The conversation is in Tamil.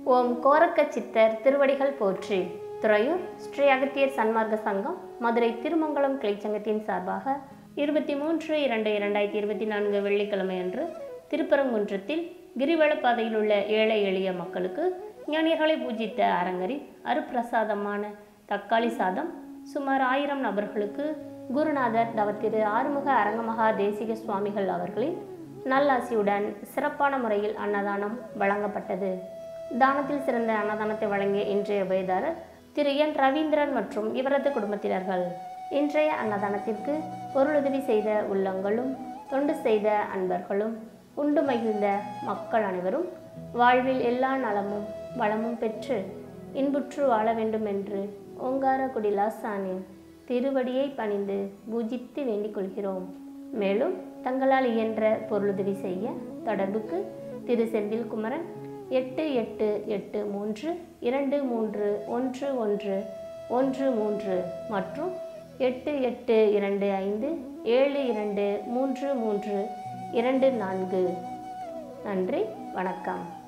ஓம் கோரக்க சித்தர் திருவடிகள் போற்றி துறையூர் ஸ்ரீ அகத்தியர் சன்மார்க்க சங்கம் மதுரை திருமங்கலம் கிளைச்சங்கத்தின் சார்பாக இருபத்தி மூன்று இரண்டு இரண்டாயிரத்தி இருபத்தி நான்கு வெள்ளிக்கிழமை அன்று திருப்பரங்குன்றத்தில் கிரிவலப்பாதையில் உள்ள ஏழை எளிய மக்களுக்கு ஞானியர்களை பூஜித்த அரங்கரின் அருப்பிரசாதமான தக்காளி சாதம் சுமார் ஆயிரம் நபர்களுக்கு குருநாதர் தவத்திரு ஆறுமுக அரங்கமகா தேசிக சுவாமிகள் அவர்களின் நல்லாசியுடன் சிறப்பான முறையில் அன்னதானம் வழங்கப்பட்டது தானத்தில் சிறந்த அன்னதானத்தை வழங்கிய இன்றைய உபயதாரர் திரு என் ரவீந்திரன் மற்றும் இவரது குடும்பத்தினர்கள் இன்றைய அன்னதானத்திற்கு பொருளுதவி செய்த உள்ளங்களும் தொண்டு செய்த அன்பர்களும் உண்டு மகிழ்ந்த மக்கள் அனைவரும் வாழ்வில் எல்லா நலமும் வளமும் பெற்று இன்புற்று வாழ வேண்டும் என்று ஓங்காரக்குடி லாசானின் திருவடியை பணிந்து பூஜித்து வேண்டிக் கொள்கிறோம் மேலும் தங்களால் இயன்ற பொருளுதவி செய்ய தொடர்புக்கு திரு செந்தில் குமரன் எட்டு எட்டு எட்டு மூன்று இரண்டு மூன்று ஒன்று ஒன்று ஒன்று மூன்று மற்றும் எட்டு எட்டு இரண்டு ஐந்து ஏழு இரண்டு மூன்று மூன்று இரண்டு நான்கு நன்றி வணக்கம்